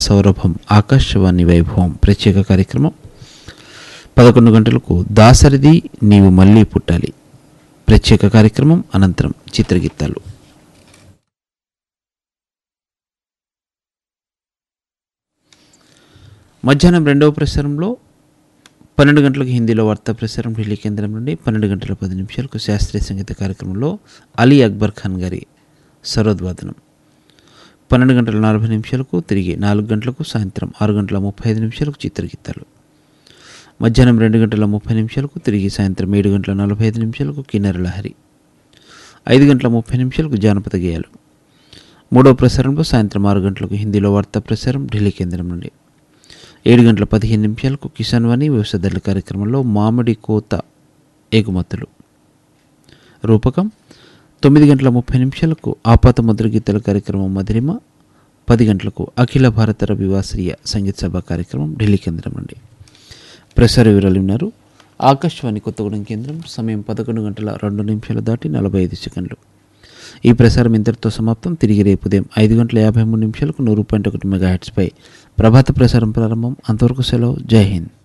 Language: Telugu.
సౌరభం ఆకాశవాణి వైభవం ప్రత్యేక కార్యక్రమం పదకొండు గంటలకు దాసరిది నీవు మళ్ళీ పుట్టాలి ప్రత్యేక కార్యక్రమం అనంతరం చిత్రగీతాలు మధ్యాహ్నం రెండవ ప్రసారంలో పన్నెండు గంటలకు హిందీలో వార్తా ప్రసారం ఢిల్లీ కేంద్రం నుండి పన్నెండు గంటల పది నిమిషాలకు శాస్త్రీయ సంగీత కార్యక్రమంలో అలీ అక్బర్ ఖాన్ గారి సరోద్వాదనం పన్నెండు గంటల నలభై నిమిషాలకు తిరిగి నాలుగు గంటలకు సాయంత్రం ఆరు గంటల ముప్పై ఐదు నిమిషాలకు చిత్రగీతాలు మధ్యాహ్నం రెండు గంటల ముప్పై నిమిషాలకు తిరిగి సాయంత్రం ఏడు గంటల నలభై ఐదు నిమిషాలకు కిన్నెర లహరి ఐదు గంటల ముప్పై నిమిషాలకు జానపద గేయాలు మూడవ ప్రసారంలో సాయంత్రం ఆరు గంటలకు హిందీలో వార్తా ప్రసారం ఢిల్లీ కేంద్రం నుండి ఏడు గంటల పదిహేను నిమిషాలకు కిసాన్ వాణి వ్యవసాయదారుల కార్యక్రమంలో మామిడి కోత ఎగుమతులు రూపకం తొమ్మిది గంటల ముప్పై నిమిషాలకు ఆపాత ముద్ర గీతల కార్యక్రమం మధురిమ పది గంటలకు అఖిల భారత రవివాసరీయ సంగీత సభ కార్యక్రమం ఢిల్లీ కేంద్రం నుండి ప్రసార వివరాలు విన్నారు ఆకాశవాణి కొత్తగూడెం కేంద్రం సమయం పదకొండు గంటల రెండు నిమిషాలు దాటి నలభై ఐదు సెకండ్లు ఈ ప్రసారం ఇంతటితో సమాప్తం తిరిగి రేపు ఉదయం ఐదు గంటల యాభై మూడు నిమిషాలకు నూరు పాయింట్ ఒకటి మెగా హెడ్స్పై ప్రభాత ప్రసారం ప్రారంభం అంతవరకు సెలవు జై హింద్